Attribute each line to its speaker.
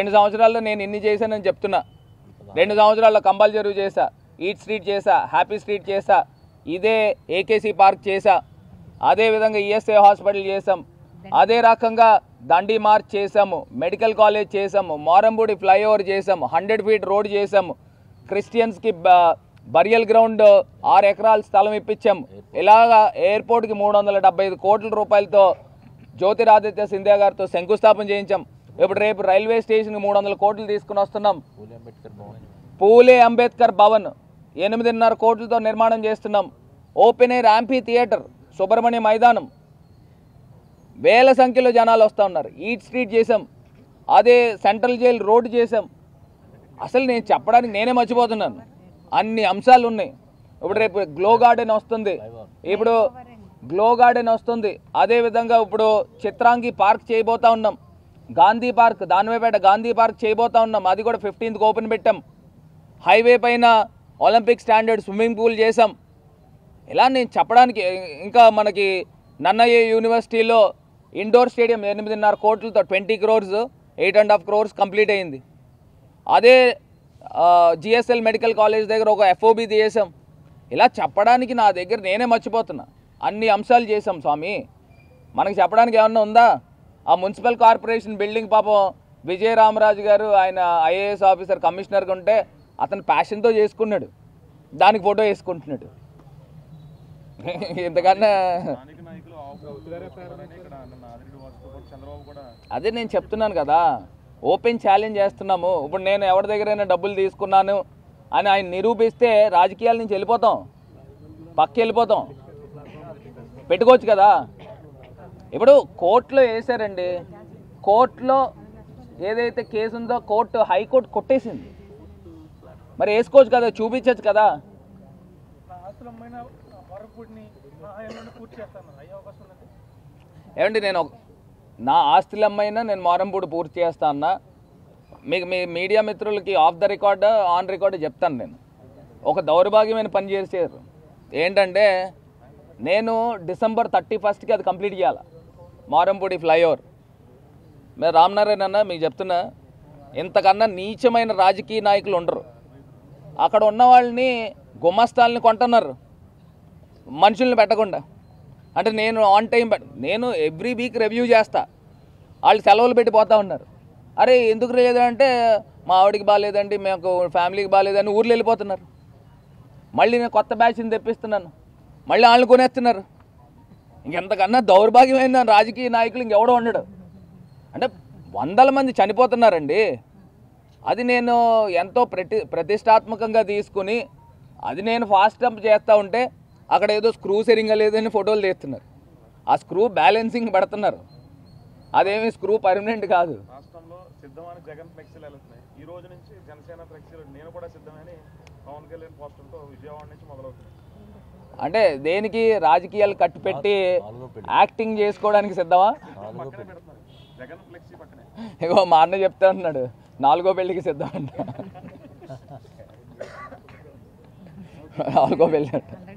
Speaker 1: రెండు సంవత్సరాల్లో నేను ఇన్ని చేశానని చెప్తున్నా రెండు సంవత్సరాల్లో కంబాల్ చెరువు చేశా ఈట్ స్ట్రీట్ చేశా హ్యాపీ స్ట్రీట్ చేశా ఇదే ఏకేసీ పార్క్ చేశా అదే విధంగా ఈఎస్ఐ హాస్పిటల్ చేసాం అదే రకంగా దండి మార్చ్ చేసాము మెడికల్ కాలేజ్ చేసాము మారంబూడి ఫ్లైఓవర్ చేసాము హండ్రెడ్ ఫీట్ రోడ్ చేసాము క్రిస్టియన్స్కి బ- బరియల్ గ్రౌండ్ ఆరు ఎకరాల స్థలం ఇప్పించాము ఇలాగా ఎయిర్పోర్ట్కి మూడు వందల డెబ్బై ఐదు కోట్ల రూపాయలతో జ్యోతిరాదిత్య సింధియా గారితో శంకుస్థాపన చేయించాం ఇప్పుడు రేపు రైల్వే స్టేషన్కి మూడు వందల కోట్లు తీసుకుని వస్తున్నాం
Speaker 2: పూలే అంబేద్కర్ భవన్
Speaker 1: పూలే అంబేద్కర్ భవన్ ఎనిమిదిన్నర కోట్లతో నిర్మాణం చేస్తున్నాం open air amphitheatre Subrahmanya మైదానం వేల సంఖ్యలో జనాలు వస్తూ ఉన్నారు ఈట్ స్ట్రీట్ చేసాం అదే సెంట్రల్ జైల్ రోడ్ చేసాం అసలు నేను చెప్పడానికి నేనే మర్చిపోతున్నాను అన్ని అంశాలు ఉన్నాయి ఇప్పుడు రేపు గ్లో గార్డెన్ వస్తుంది ఇప్పుడు గ్లో గార్డెన్ వస్తుంది అదే విధంగా ఇప్పుడు చిత్రాంగి పార్క్ చేయబోతా ఉన్నాం గాంధీ పార్క్ దానివేపేట గాంధీ పార్క్ చేయబోతా ఉన్నాం అది కూడా ఫిఫ్టీన్త్కి ఓపెన్ పెట్టాం హైవే పైన ఒలింపిక్ స్టాండర్డ్ స్విమ్మింగ్ పూల్ చేసాం ఇలా నేను చెప్పడానికి ఇంకా మనకి నన్నయ్య యూనివర్సిటీలో ఇండోర్ స్టేడియం ఎనిమిదిన్నర కోట్లతో twenty crores eight and half crores complete అయింది అదే జిఎస్ఎల్ మెడికల్ కాలేజ్ దగ్గర ఒక ఎఫ్ఓబి చేసాం ఇలా చెప్పడానికి నా దగ్గర నేనే మర్చిపోతున్నా అన్ని అంశాలు చేసాం స్వామి మనకి చెప్పడానికి ఏమన్నా ఉందా ఆ మున్సిపల్ కార్పొరేషన్ బిల్డింగ్ పాపం విజయ రామరాజు గారు ఆయన ఐఏఎస్ ఆఫీసర్ కమిషనర్గా ఉంటే అతను ప్యాషన్తో చేసుకున్నాడు దానికి ఫోటో వేసుకుంటున్నాడు ఇంతకన్నా
Speaker 3: స్థానిక నాయకులు ఆవుతున్నారని ఇక్కడ నిన్న ఆదిరెడ్డి వాసుతో పాటు చంద్రబాబు కూడా
Speaker 1: అదే నేను చెప్తున్నాను కదా ఓపెన్ ఛాలెంజ్ చేస్తున్నాము ఇప్పుడు నేను ఎవరి దగ్గరైనా డబ్బులు తీసుకున్నాను అని ఆయన నిరూపిస్తే రాజకీయాల నుంచి వెళ్ళిపోతాం పక్క వెళ్ళిపోతాం పెట్టుకోవచ్చు కదా ఇప్పుడు కోర్టులో వేసారండి కోర్టులో ఏదైతే కేసు ఉందో కోర్టు హైకోర్టు కొట్టేసింది మరి వేసుకోవచ్చు కదా చూపించవచ్చు కదా
Speaker 4: నా ఆస్తులమ్మైన వరపుడిని నా హయాంలోనే పూర్తి చేస్తాను అయ్యే అవకాశం ఉన్నది
Speaker 1: ఏమండి నేను ఒక- నా ఆస్తులు అమ్మైనా నేను మారంపూడి పూర్తి చేస్తా అన్న మీకు మీ మీడియా మిత్రులకి off the record on record చెప్తాను నేను ఒక దౌర్భాగ్యమైన పని చేశారు ఏంటంటే నేను డిసెంబర్ థర్టీ ఫస్ట్కి అది కంప్లీట్ చేయాలి మారంపూడి ఫ్లైఓవర్ మీరు రామనారాయణ అన్న మీకు చెప్తున్నా ఇంతకన్నా నీచమైన రాజకీయ నాయకులు ఉండరు అక్కడ ఉన్న వాళ్ళని గుమస్తాల్ని కొంటున్నారు మనుషుల్ని పెట్టకుండా అంటే నేను ఆన్ టైం పెట్ నేను ఎవ్రీ వీక్ రివ్యూ చేస్తా వాళ్ళు సెలవులు పెట్టి పోతా ఉన్నారు అరే ఎందుకు లేదంటే మా ఆవిడకి బాగాలేదండి మాకు ఫ్యామిలీకి బాగాలేదని ఊర్లు వెళ్ళిపోతున్నారు మళ్ళీ నేను కొత్త బ్యాచ్ని తెప్పిస్తున్నాను మళ్ళీ వాళ్ళని కొనేస్తున్నారు ఇంకెంతకన్నా దౌర్భాగ్యమైన రాజకీయ నాయకులు ఇంకెవడో ఉండడు అంటే వందల మంది చనిపోతున్నారండి అది నేను ఎంతో ప్రతి ప్రతిష్టాత్మకంగా తీసుకుని అది నేను ఫాస్ట్ అప్ చేస్తూ ఉంటే అక్కడ ఏదో స్క్రూ సరిగ్గా లేదని ఫోటోలు తీస్తున్నారు ఆ స్క్రూ బ్యాలెన్సింగ్ పెడుతున్నారు అదేమి స్క్రూ పర్మనెంట్ కాదు
Speaker 3: రాష్ట్రంలో సిద్ధమని జగన్ ఫ్లెక్సీలు వెళ్తున్నాయి ఈ రోజు నుంచి జనసేన ఫ్లెక్సీలు నేను కూడా సిద్ధమని పవన్ కళ్యాణ్ పోస్టులతో విజయవాడ నుంచి మొదలవుతుంది
Speaker 1: అంటే దేనికి రాజకీయాలు కట్టిపెట్టి యాక్టింగ్ చేసుకోవడానికి సిద్ధమా
Speaker 3: పక్కనే పెడుతున్నారు జగన్ ఫ్లెక్సీ పక్కనే
Speaker 1: ఇగో మా అన్న చెప్తా ఉన్నాడు నాలుగో పెళ్ళికి సిద్ధం అంట నాలుగో పెళ్ళి అంట